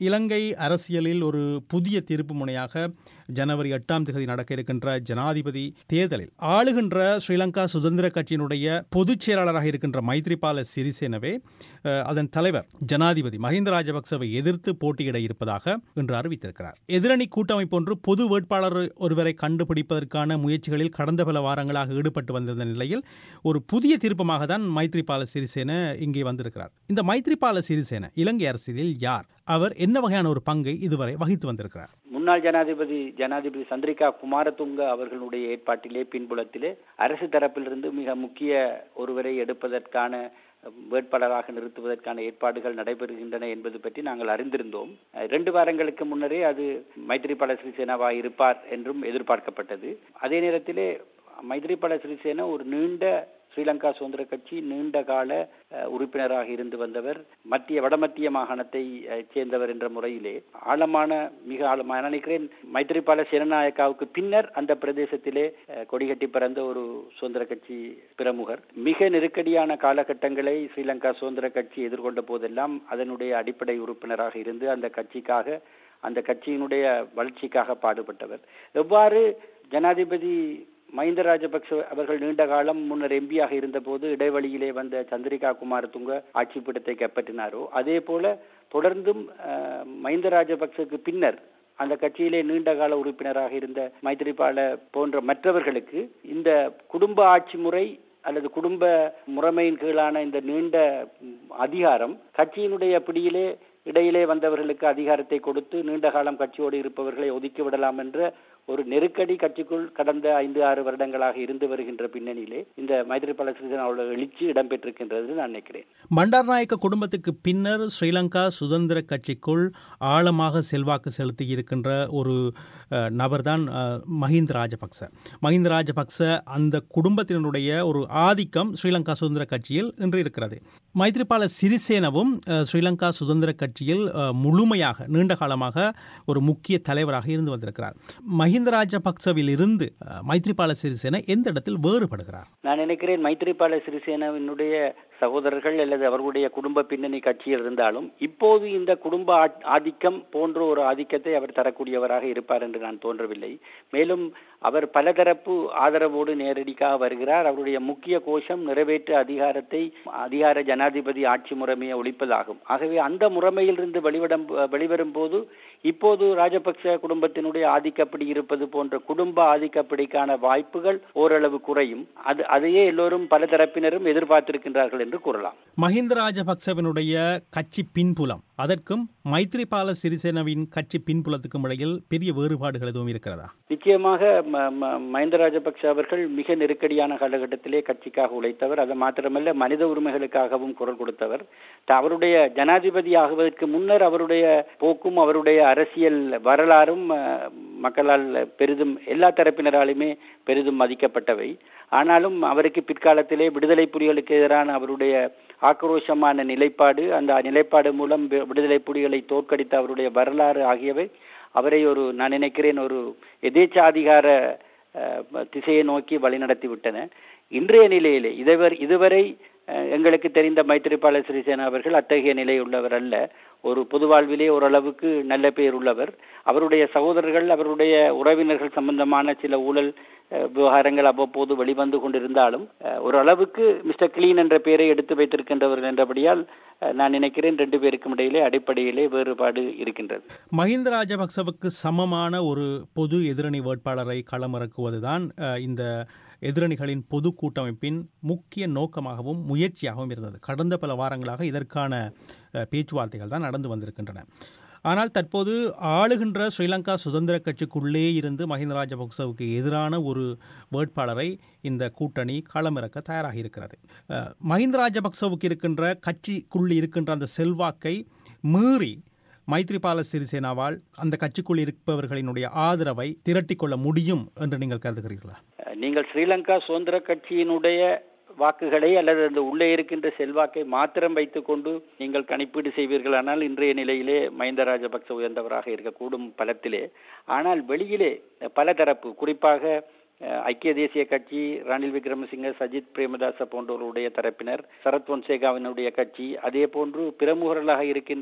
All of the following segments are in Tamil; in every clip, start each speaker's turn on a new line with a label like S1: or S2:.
S1: இலங்கை அரசியலில் ஒரு புதிய திருப்பு முனையாக ஜனவரி எட்டாம் தேதி நடக்க இருக்கின்ற ஜனாதிபதி தேர்தலில் ஆளுகின்ற ஸ்ரீலங்கா சுதந்திர கட்சியினுடைய பொதுச் செயலாளராக இருக்கின்ற மைத்ரிபால சிறிசேனவே அஹ், அதன் தலைவர் ஜனாதிபதி மஹிந்த ராஜபக்சவை எதிர்த்து போட்டியிட இருப்பதாக இன்று அறிவித்திருக்கிறார் எதிரணி கூட்டமைப்பு ஒன்று பொது வேட்பாளர் ஒருவரை கண்டுபிடிப்பதற்கான முயற்சிகளில் கடந்த பல வாரங்களாக ஈடுபட்டு வந்திருந்த நிலையில் ஒரு புதிய திருப்பமாக தான் மைத்ரிபால சிறிசேன இங்கே வந்திருக்கிறார் இந்த மைத்ரிபால சிறிசேன இலங்கை அரசியலில் யார் அவர் என்ன வகையான ஒரு பங்கை இதுவரை வகித்து வந்திருக்கிறார்
S2: முன்னாள் ஜனாதிபதி ஜனாதிபதி சந்திரிகா குமாரதுங்க அவர்களுடைய ஏற்பாட்டிலே பின்புலத்திலே அரசு தரப்பிலிருந்து மிக முக்கிய ஒருவரை எடுப்பதற்கான வேட்பாளராக நிறுத்துவதற்கான ஏற்பாடுகள் நடைபெறுகின்றன என்பது பற்றி நாங்கள் அறிந்திருந்தோம் இரண்டு வாரங்களுக்கு முன்னரே அது மைத்ரிபால சிறிசேனாவா இருப்பார் என்றும் எதிர்பார்க்கப்பட்டது அதே நேரத்திலே மைத்ரிபால சிறிசேனா ஒரு நீண்ட ஸ்ரீலங்கா சுதந்திர கட்சி நீண்ட கால அஹ், உறுப்பினராக இருந்து வந்தவர் மத்திய வடமத்திய மாகாணத்தை அஹ், சேர்ந்தவர் என்ற முறையிலே ஆழமான மிக ஆழமான நான் நினைக்கிறேன் மைத்ரிபால சேனநாயக்காவுக்கு பின்னர் அந்த பிரதேசத்திலே அஹ், கொடிகட்டி பிறந்த ஒரு சுதந்திர கட்சி பிரமுகர் மிக நெருக்கடியான காலகட்டங்களை ஸ்ரீலங்கா சுதந்திர கட்சி எதிர்கொண்ட போதெல்லாம் அதனுடைய அடிப்படை உறுப்பினராக இருந்து அந்த கட்சிக்காக அந்த கட்சியினுடைய வளர்ச்சிக்காக பாடுபட்டவர் எவ்வாறு ஜனாதிபதி மஹிந்த ராஜபக்ச அவர்கள் நீண்ட காலம் முன்னர் எம்பியாக இருந்தபோது இடைவெளியிலே வந்த சந்திரிகா குமாரதுங்க ஆட்சி பீடத்தை கைப்பற்றினாரோ அதே போல தொடர்ந்தும் அஹ், மஹிந்த ராஜபக்சக்கு பின்னர் அந்த கட்சியிலே நீண்ட கால உறுப்பினராக இருந்த மைத்திரிபால போன்ற மற்றவர்களுக்கு இந்த குடும்ப ஆட்சி முறை அல்லது குடும்ப முறைமையின் கீழான இந்த நீண்ட ம், அதிகாரம் கட்சியினுடைய பிடியிலே இடையிலே வந்தவர்களுக்கு அதிகாரத்தை கொடுத்து நீண்ட காலம் கட்சியோடு இருப்பவர்களை ஒதுக்கி விடலாம் என்ற ஒரு நெருக்கடி கட்சிக்குள் கடந்த ஐந்து ஆறு வருடங்களாக இருந்து வருகின்ற பின்னணியிலே இந்த மைத்ரிபால சிறிசேனா அவருடைய எழுச்சி இடம்பெற்றிருக்கின்றது நான் நினைக்கிறேன்
S1: பண்டாரநாயக்க குடும்பத்துக்கு பின்னர் ஸ்ரீலங்கா சுதந்திர கட்சிக்குள் ஆழமாக செல்வாக்கு செலுத்தி இருக்கின்ற ஒரு அஹ், நபர்தான் அஹ், மஹிந்த ராஜபக்ச மஹிந்த ராஜபக்ச அந்த குடும்பத்தினருடைய ஒரு ஆதிக்கம் ஸ்ரீலங்கா சுதந்திர கட்சியில் இன்று இருக்கிறது மைத்ரிபால சிறிசேனவும் அஹ், ஸ்ரீலங்கா சுதந்திர கட்சியில் அஹ், முழுமையாக நீண்ட காலமாக ஒரு முக்கிய தலைவராக இருந்து வந்திருக்கிறார் மஹிந்த ராஜபக்சவில் இருந்து அஹ், மைத்ரிபால சிறிசேன எந்த இடத்தில் வேறுபடுகிறார்
S2: நான் நினைக்கிறேன் மைத்ரிபால சிறிசேனாவினுடைய சகோதரர்கள் அல்லது அவர்களுடைய குடும்ப பின்னணி கட்சியில் இருந்தாலும் இப்போது இந்த குடும்ப ஆ- ஆதிக்கம் போன்ற ஒரு ஆதிக்கத்தை அவர் தரக்கூடியவராக இருப்பார் என்று நான் தோன்றவில்லை மேலும் அவர் பலதரப்பு ஆதரவோடு நேரடிக்காக வருகிறார் அவருடைய முக்கிய கோஷம் நிறைவேற்று அதிகாரத்தை அதிகார ஜனாதிபதி ஆட்சி முறைமையை ஒழிப்பதாகும் ஆகவே அந்த முறைமையிலிருந்து வெளிவிடம் வெளிவரும் போது இப்போது ராஜபக்ச குடும்பத்தினுடைய ஆதிக்கப்படி இருப்பது போன்ற குடும்ப ஆதிக்கப்படிக்கான வாய்ப்புகள் ஓரளவு குறையும் அது அதையே எல்லோரும் பல தரப்பினரும் எதிர்பார்த்திருக்கின்றார்கள் என்று கூறலாம்
S1: மஹிந்த ராஜபக்சவினுடைய கட்சி பின்புலம் அதற்கும் மைத்ரிபால சிறிசேனவின் கட்சி பின்புலத்துக்கும் இடையில் பெரிய வேறுபாடுகள் எதுவும் இருக்கிறதா
S2: நிச்சயமாக ம- ம- மஹிந்த ராஜபக்ச அவர்கள் மிக நெருக்கடியான காலகட்டத்திலே கட்சிக்காக உழைத்தவர் அது மாத்திரமல்ல மனித உரிமைகளுக்காகவும் குரல் கொடுத்தவர் த- அவருடைய ஜனாதிபதி ஆகுவதற்கு முன்னர் அவருடைய போக்கும் அவருடைய அரசியல் வரலாறும் அஹ், மக்களால் பெரிதும் எல்லா தரப்பினராலுமே பெரிதும் மதிக்கப்பட்டவை ஆனாலும் அவருக்கு பிற்காலத்திலே விடுதலை புலிகளுக்கு எதிரான அவருடைய ஆக்ரோஷமான நிலைப்பாடு அந்த நிலைப்பாடு மூலம் வி- விடுதலை புலிகளை தோற்கடித்த அவருடைய வரலாறு ஆகியவை அவரை ஒரு நான் நினைக்கிறேன் ஒரு எதேச்சாதிகார அஹ், திசையை நோக்கி வழிநடத்தி விட்டன இன்றைய நிலையிலே இதுவரை இதுவரை அஹ், எங்களுக்கு தெரிந்த மைத்திரிபால சிறிசேனா அவர்கள் அத்தகைய நிலை உள்ளவர் அல்ல ஒரு பொது வாழ்விலே ஓரளவுக்கு நல்ல பெயர் உள்ளவர் அவருடைய சகோதரர்கள் அவருடைய உறவினர்கள் சம்பந்தமான சில ஊழல் அஹ், விவகாரங்கள் அவ்வப்போது வெளிவந்து கொண்டிருந்தாலும் அஹ், ஓரளவுக்கு மிஸ்டர் கிளீன் என்ற பெயரை எடுத்து வைத்திருக்கின்றவர் என்றபடியால் அஹ், நான் நினைக்கிறேன் ரெண்டு பேருக்கும் இடையிலே அடிப்படையிலே வேறுபாடு இருக்கின்றது
S1: மஹிந்த ராஜபக்சவுக்கு சமமான ஒரு பொது எதிரணி வேட்பாளரை களமிறக்குவதுதான் அஹ், இந்த எதிரணிகளின் பொது கூட்டமைப்பின் முக்கிய நோக்கமாகவும் முயற்சியாகவும் இருந்தது கடந்த பல வாரங்களாக இதற்கான அஹ், பேச்சுவார்த்தைகள் தான் நடந்து வந்திருக்கின்றன ஆனால் தற்போது ஆளுகின்ற ஸ்ரீலங்கா சுதந்திர கட்சிக்குள்ளே இருந்து மஹிந்த ராஜபக்சவுக்கு எதிரான ஒரு வேட்பாளரை இந்த கூட்டணி களமிறக்க தயாராக இருக்கிறது அஹ், மஹிந்த ராஜபக்சவுக்கு இருக்கின்ற கட்சிக்குள் இருக்கின்ற அந்த செல்வாக்கை மீறி மைத்ரிபால சிறிசேனாவால் அந்த கட்சிக்குள் இருப்பவர்களினுடைய ஆதரவை திரட்டிக்கொள்ள முடியும் என்று நீங்கள் கருதுகிறீர்களா
S2: அஹ், நீங்கள் ஸ்ரீலங்கா சுதந்திர கட்சியினுடைய வாக்குகளை அல்லது அந்த உள்ளே இருக்கின்ற செல்வாக்கை மாத்திரம் வைத்துக்கொண்டு நீங்கள் கணிப்பீடு செய்வீர்களானால் இன்றைய நிலையிலே மஹிந்த ராஜபக்ச உயர்ந்தவராக இருக்கக்கூடும் பலத்திலே ஆனால் வெளியிலே பல தரப்பு குறிப்பாக அஹ், ஐக்கிய தேசிய கட்சி ரணில் விக்ரமசிங்க சஜித் பிரேமதாச போன்றவருடைய தரப்பினர் சரத் பொன்சேகாவினுடைய கட்சி அதே போன்று பிரமுகர்களாக இருக்கின்ற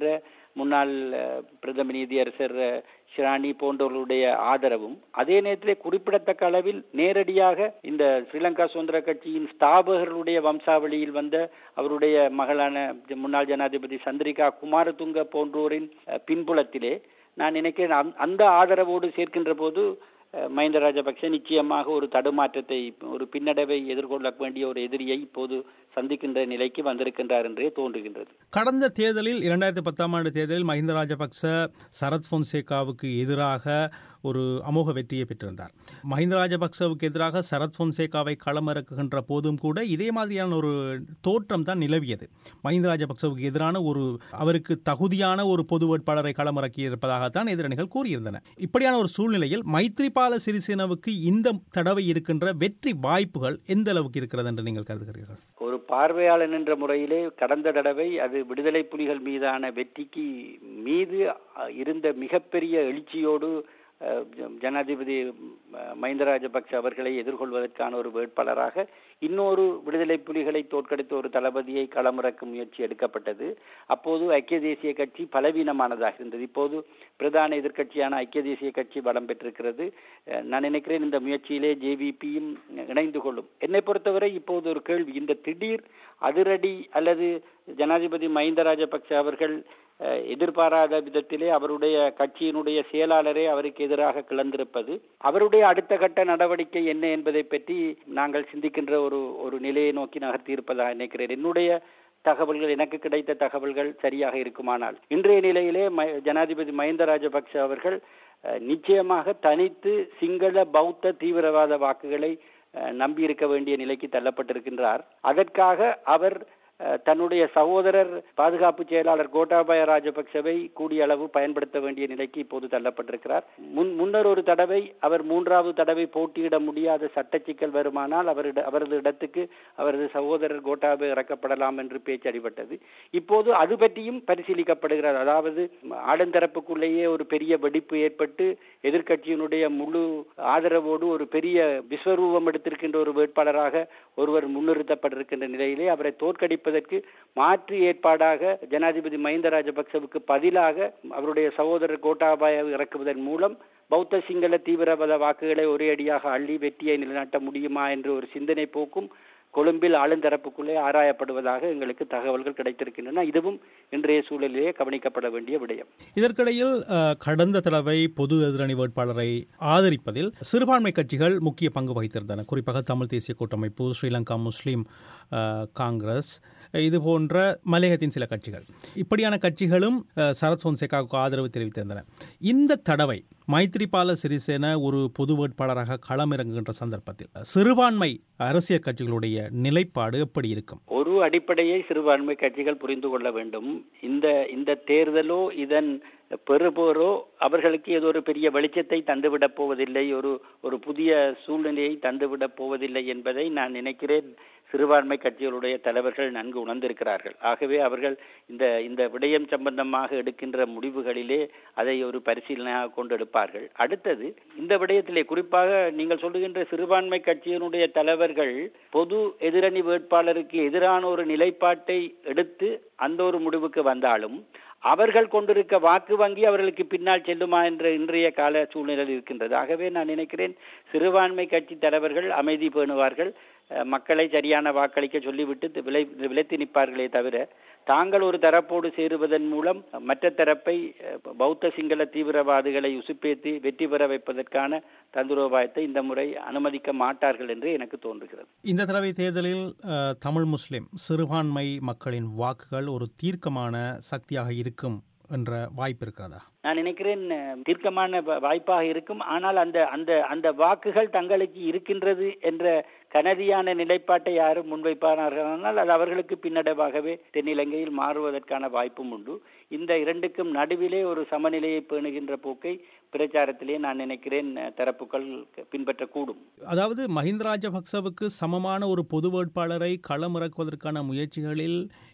S2: முன்னாள் அஹ், பிரதம நீதியரசர் அஹ், ஷிராணி போன்றவர்களுடைய ஆதரவும் அதே நேரத்திலே குறிப்பிடத்தக்க அளவில் நேரடியாக இந்த ஸ்ரீலங்கா சுதந்திர கட்சியின் ஸ்தாபகர்களுடைய வம்சாவளியில் வந்த அவருடைய மகளான முன்னாள் ஜனாதிபதி சந்திரிகா குமாரதுங்க போன்றோரின் அஹ், பின்புலத்திலே நான் நினைக்கிறேன் அந்த- அந்த ஆதரவோடு சேர்க்கின்ற போது அஹ், மஹிந்த ராஜபக்ஷ நிச்சயமாக ஒரு தடுமாற்றத்தை ஒரு பின்னடைவை எதிர்கொள்ள வேண்டிய ஒரு எதிரியை இப்போது சந்திக்கின்ற நிலைக்கு வந்திருக்கின்றார் என்றே தோன்றுகின்றது
S1: கடந்த தேர்தலில் இரண்டாயிரத்தி பத்தாம் ஆண்டு தேர்தலில் மஹிந்த ராஜபக்ச சரத் பொன்சேகாவுக்கு எதிராக ஒரு அமோக வெற்றியை பெற்றிருந்தார் மஹிந்த ராஜபக்சவுக்கு எதிராக சரத் பொன்சேகாவை களமிறக்குகின்ற போதும் கூட இதே மாதிரியான ஒரு தோற்றம் தான் நிலவியது மஹிந்த ராஜபக்சவுக்கு எதிரான ஒரு அவருக்கு தகுதியான ஒரு பொது வேட்பாளரை களமிறக்கி இருப்பதாகத்தான் எதிரணிகள் கூறியிருந்தன இப்படியான ஒரு சூழ்நிலையில் மைத்ரிபால சிறிசேனவுக்கு இந்த தடவை இருக்கின்ற வெற்றி வாய்ப்புகள் எந்த அளவுக்கு இருக்கிறது என்று நீங்கள் கருதுகிறீர்கள்
S2: ஒரு பார்வையாளன் என்ற முறையிலே கடந்த தடவை அது விடுதலை புலிகள் மீதான வெற்றிக்கு மீது அஹ், இருந்த மிகப்பெரிய எழுச்சியோடு அஹ், ஜ- ஜனாதிபதி அஹ், மஹிந்த ராஜபக்ஷ அவர்களை எதிர்கொள்வதற்கான ஒரு வேட்பாளராக இன்னொரு விடுதலை புலிகளை தோற்கடித்த ஒரு தளபதியை களமிறக்கும் முயற்சி எடுக்கப்பட்டது அப்போது ஐக்கிய தேசிய கட்சி பலவீனமானதாக இருந்தது இப்போது பிரதான எதிர்க்கட்சியான ஐக்கிய தேசிய கட்சி பலம் பெற்றிருக்கிறது அஹ், நான் நினைக்கிறேன் இந்த முயற்சியிலே ஜேவிபியும் இணைந்து கொள்ளும் என்னை பொறுத்தவரை இப்போது ஒரு கேள்வி இந்த திடீர் அதிரடி அல்லது ஜனாதிபதி மஹிந்த ராஜபக்ஷ அவர்கள் அஹ், எதிர்பாராத விதத்திலே அவருடைய கட்சியினுடைய செயலாளரே அவருக்கு எதிராக கிளந்திருப்பது அவருடைய அடுத்த கட்ட நடவடிக்கை என்ன என்பதை பற்றி நாங்கள் சிந்திக்கின்ற ஒரு ஒரு நிலையை நோக்கி நகர்த்தி இருப்பதாக நினைக்கிறேன் என்னுடைய தகவல்கள் எனக்கு கிடைத்த தகவல்கள் சரியாக இருக்குமானால் இன்றைய நிலையிலே ம- ஜனாதிபதி மஹிந்த ராஜபக்ஷ அவர்கள் அஹ், நிச்சயமாக தனித்து சிங்கள பௌத்த தீவிரவாத வாக்குகளை அஹ், நம்பியிருக்க வேண்டிய நிலைக்கு தள்ளப்பட்டிருக்கின்றார் அதற்காக அவர் அஹ், தன்னுடைய சகோதரர் பாதுகாப்பு செயலாளர் கோட்டாபய ராஜபக்சவை கூடிய அளவு பயன்படுத்த வேண்டிய நிலைக்கு இப்போது தள்ளப்பட்டிருக்கிறார் முன் முன்னர் ஒரு தடவை அவர் மூன்றாவது தடவை போட்டியிட முடியாத சட்ட சிக்கல் வருமானால் அவரிட அவரது இடத்துக்கு அவரது சகோதரர் கோட்டாபய இறக்கப்படலாம் என்று பேச்சு அடிபட்டது இப்போது அது பற்றியும் பரிசீலிக்கப்படுகிறது அதாவது ஆளுந்தரப்புக்குள்ளேயே ஒரு பெரிய வெடிப்பு ஏற்பட்டு எதிர்க்கட்சியினுடைய முழு ஆதரவோடு ஒரு பெரிய விஸ்வரூபம் எடுத்திருக்கின்ற ஒரு வேட்பாளராக ஒருவர் முன்னிறுத்தப்பட்டிருக்கின்ற நிலையிலே அவரை தோற்கடிப்பதற்கு மாற்று ஏற்பாடாக ஜனாதிபதி மஹிந்த ராஜபக்சவுக்கு பதிலாக அவருடைய சகோதரர் கோட்டாபாயை இறக்குவதன் மூலம் பௌத்த சிங்கள தீவிரவாத வாக்குகளை ஒரே அடியாக அள்ளி வெற்றியை நிலைநாட்ட முடியுமா என்ற ஒரு சிந்தனை போக்கும் கொழும்பில் ஆளுந்தரப்புக்குள்ளே ஆராயப்படுவதாக எங்களுக்கு தகவல்கள் கிடைத்திருக்கின்றன இதுவும் இன்றைய சூழலிலே கவனிக்கப்பட வேண்டிய விடயம்
S1: இதற்கிடையில் அஹ், கடந்த தடவை பொது எதிரணி வேட்பாளரை ஆதரிப்பதில் சிறுபான்மை கட்சிகள் முக்கிய பங்கு வகித்திருந்தன குறிப்பாக தமிழ் தேசிய கூட்டமைப்பு ஸ்ரீலங்கா முஸ்லீம் அஹ், காங்கிரஸ் இது போன்ற மலையகத்தின் சில கட்சிகள் இப்படியான கட்சிகளும் அஹ், சரத் பொன்சேகாவுக்கு ஆதரவு தெரிவித்திருந்தன இந்த தடவை மைத்ரிபால சிறிசேன ஒரு பொது வேட்பாளராக களமிறங்குகின்ற சந்தர்ப்பத்தில் சிறுபான்மை அரசியல் கட்சிகளுடைய நிலைப்பாடு எப்படி இருக்கும்
S2: ஒரு அடிப்படையை சிறுபான்மை கட்சிகள் புரிந்து கொள்ள வேண்டும் இந்த இந்த தேர்தலோ இதன் பெறுபோரோ அவர்களுக்கு ஏதோ ஒரு பெரிய வெளிச்சத்தை தந்துவிடப் போவதில்லை ஒரு ஒரு புதிய சூழ்நிலையை தந்துவிடப் போவதில்லை என்பதை நான் நினைக்கிறேன் சிறுபான்மை கட்சிகளுடைய தலைவர்கள் நன்கு உணர்ந்திருக்கிறார்கள் ஆகவே அவர்கள் இந்த இந்த விடயம் சம்பந்தமாக எடுக்கின்ற முடிவுகளிலே அதை ஒரு பரிசீலனையாக கொண்டு எடுப்பார்கள் அடுத்தது இந்த விடயத்திலே குறிப்பாக நீங்கள் சொல்லுகின்ற சிறுபான்மை கட்சியினுடைய தலைவர்கள் பொது எதிரணி வேட்பாளருக்கு எதிரான ஒரு நிலைப்பாட்டை எடுத்து அந்த ஒரு முடிவுக்கு வந்தாலும் அவர்கள் கொண்டிருக்க வாக்கு வங்கி அவர்களுக்கு பின்னால் செல்லுமா என்ற இன்றைய கால சூழ்நிலை இருக்கின்றது ஆகவே நான் நினைக்கிறேன் சிறுபான்மை கட்சி தலைவர்கள் அமைதி பேணுவார்கள் அஹ், மக்களை சரியான வாக்களிக்க சொல்லிவிட்டு தி- விலை விலைத்து நிற்பார்களே தவிர தாங்கள் ஒரு தரப்போடு சேருவதன் மூலம் மற்ற தரப்பை அஹ், பௌத்த சிங்கள தீவிரவாதிகளை உசுப்பேத்தி வெற்றி பெற வைப்பதற்கான தந்திரோபாயத்தை இந்த முறை அனுமதிக்க மாட்டார்கள் என்று எனக்கு தோன்றுகிறது
S1: இந்த தடவை தேர்தலில் அஹ், தமிழ் முஸ்லிம் சிறுபான்மை மக்களின் வாக்குகள் ஒரு தீர்க்கமான சக்தியாக இருக்கும் என்ற வாய்ப்பு இருக்கிறதா
S2: நான் நினைக்கிறேன் அஹ், தீர்க்கமான வ- வாய்ப்பாக இருக்கும் ஆனால் அந்த அந்த அந்த வாக்குகள் தங்களுக்கு இருக்கின்றது என்ற கனதியான நிலைப்பாட்டை யாரும் முன்வைப்பார்கள் அது அவர்களுக்கு பின்னடைவாகவே தென்னிலங்கையில் மாறுவதற்கான வாய்ப்பும் உண்டு இந்த இரண்டுக்கும் நடுவிலே ஒரு சமநிலையை பேணுகின்ற போக்கை பிரச்சாரத்திலே நான் நினைக்கிறேன் அஹ், தரப்புகள் பின்பற்றக்கூடும்
S1: அதாவது மஹிந்த ராஜபக்சவுக்கு சமமான ஒரு பொது வேட்பாளரை களமிறக்குவதற்கான முயற்சிகளில்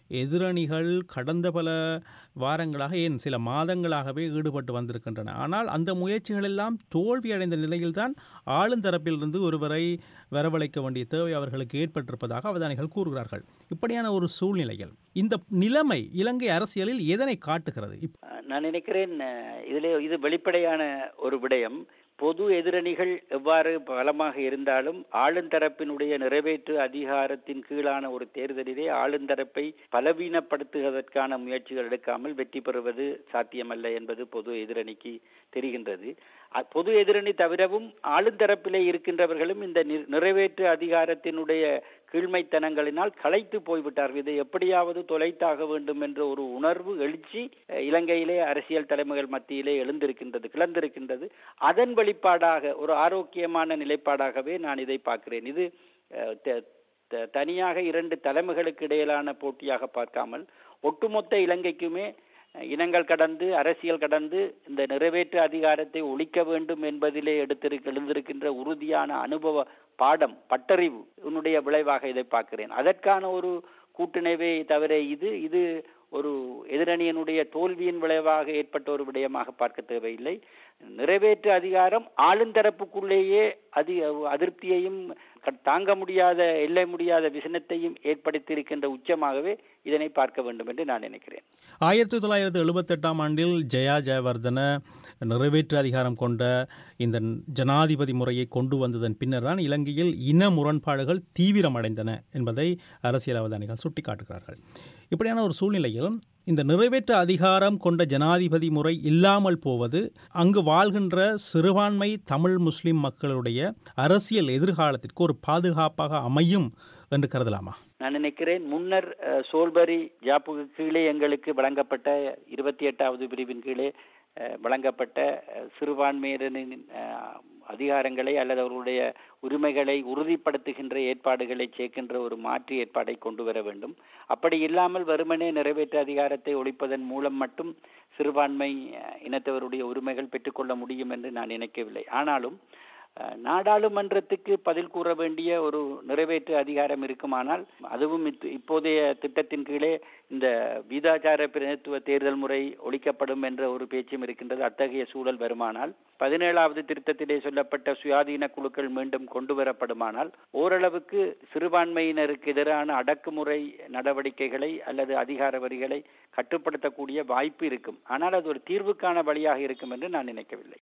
S1: எதிரணிகள் கடந்த பல வாரங்களாக ஏன் சில மாதங்களாகவே ஈடுபட்டு வந்திருக்கின்றன ஆனால் அந்த முயற்சிகள் எல்லாம் தோல்வியடைந்த நிலையில்தான் ஆளுந்தரப்பிலிருந்து ஒருவரை வரவழைக்க வேண்டிய தேவை அவர்களுக்கு ஏற்பட்டிருப்பதாக அவதானிகள் கூறுகிறார்கள் இப்படியான ஒரு சூழ்நிலையில் இந்த நிலைமை இலங்கை அரசியலில் எதனை காட்டுகிறது இப்-
S2: நான் நினைக்கிறேன் அஹ், இதிலே இது வெளிப்படையான ஒரு விடயம் பொது எதிரணிகள் எவ்வாறு பலமாக இருந்தாலும் ஆளுந்தரப்பினுடைய நிறைவேற்று அதிகாரத்தின் கீழான ஒரு தேர்தலிலே ஆளுந்தரப்பை பலவீனப்படுத்துவதற்கான முயற்சிகள் எடுக்காமல் வெற்றி பெறுவது சாத்தியமல்ல என்பது பொது எதிரணிக்கு தெரிகின்றது அ- பொது எதிரணி தவிரவும் ஆளுந்தரப்பிலே இருக்கின்றவர்களும் இந்த நி- நிறைவேற்று அதிகாரத்தினுடைய கீழ்மைத்தனங்களினால் களைத்து போய்விட்டார்கள் இதை எப்படியாவது தொலைத்தாக வேண்டும் என்ற ஒரு உணர்வு எழுச்சி அஹ், இலங்கையிலே அரசியல் தலைமைகள் மத்தியிலே எழுந்திருக்கின்றது கிளர்ந்திருக்கின்றது அதன் வெளிப்பாடாக ஒரு ஆரோக்கியமான நிலைப்பாடாகவே நான் இதை பார்க்கிறேன் இது அஹ், த- த- தனியாக இரண்டு தலைமைகளுக்கு இடையிலான போட்டியாக பார்க்காமல் ஒட்டுமொத்த இலங்கைக்குமே அஹ், இனங்கள் கடந்து அரசியல் கடந்து இந்த நிறைவேற்று அதிகாரத்தை ஒழிக்க வேண்டும் என்பதிலே எடுத்திருக்க எழுந்திருக்கின்ற உறுதியான அனுபவ பாடம் பட்டறிவு உன்னுடைய விளைவாக இதை பார்க்கிறேன் அதற்கான ஒரு கூட்டிணைவே தவிர இது இது ஒரு எதிரணியினுடைய தோல்வியின் விளைவாக ஏற்பட்ட ஒரு விடயமாக பார்க்க தேவையில்லை நிறைவேற்று அதிகாரம் ஆளுந்தரப்புக்குள்ளேயே அதி அதிருப்தியையும் க- தாங்க முடியாத எல்லை முடியாத விசனத்தையும் ஏற்படுத்தியிருக்கின்ற உச்சமாகவே இதனை பார்க்க வேண்டும் என்று நான் நினைக்கிறேன்
S1: ஆயிரத்தி தொள்ளாயிரத்தி எழுபத்தெட்டாம் ஆண்டில் ஜெயா ஜெயவர்தன நிறைவேற்று அதிகாரம் கொண்ட இந்த ஜனாதிபதி முறையை கொண்டு வந்ததன் பின்னர் தான் இலங்கையில் இன முரண்பாடுகள் தீவிரமடைந்தன என்பதை அரசியல் அவதானிகள் சுட்டிக்காட்டுகிறார்கள் இப்படியான ஒரு சூழ்நிலையில் இந்த நிறைவேற்று அதிகாரம் கொண்ட ஜனாதிபதி முறை இல்லாமல் போவது அங்கு வாழ்கின்ற சிறுபான்மை தமிழ் முஸ்லிம் மக்களுடைய அரசியல் எதிர்காலத்திற்கு ஒரு பாதுகாப்பாக அமையும் என்று கருதலாமா
S2: நான் நினைக்கிறேன் முன்னர் அஹ், சோல்பரி ஜாப்புக்கு கீழே எங்களுக்கு வழங்கப்பட்ட இருபத்தி எட்டாவது பிரிவின் கீழே அஹ், வழங்கப்பட்ட அஹ், சிறுபான்மையினரின் அஹ், அதிகாரங்களை அல்லது அவர்களுடைய உரிமைகளை உறுதிப்படுத்துகின்ற ஏற்பாடுகளை சேர்க்கின்ற ஒரு மாற்று ஏற்பாடை கொண்டு வர வேண்டும் அப்படி இல்லாமல் வெறுமனே நிறைவேற்று அதிகாரத்தை ஒழிப்பதன் மூலம் மட்டும் சிறுபான்மை அஹ், இனத்தவருடைய உரிமைகள் பெற்றுக்கொள்ள முடியும் என்று நான் நினைக்கவில்லை ஆனாலும் அஹ், நாடாளுமன்றத்துக்கு பதில் கூற வேண்டிய ஒரு நிறைவேற்று அதிகாரம் இருக்குமானால் அதுவும் இத்- இப்போதைய திட்டத்தின் கீழே இந்த வீதாச்சார பிரதிநிதித்துவ தேர்தல் முறை ஒழிக்கப்படும் என்ற ஒரு பேச்சும் இருக்கின்றது அத்தகைய சூழல் வருமானால் பதினேழாவது திருத்தத்திலே சொல்லப்பட்ட சுயாதீன குழுக்கள் மீண்டும் கொண்டு வரப்படுமானால் ஓரளவுக்கு சிறுபான்மையினருக்கு எதிரான அடக்குமுறை நடவடிக்கைகளை அல்லது அதிகார வரிகளை கட்டுப்படுத்தக்கூடிய வாய்ப்பு இருக்கும் ஆனால் அது ஒரு தீர்வுக்கான வழியாக இருக்கும் என்று நான் நினைக்கவில்லை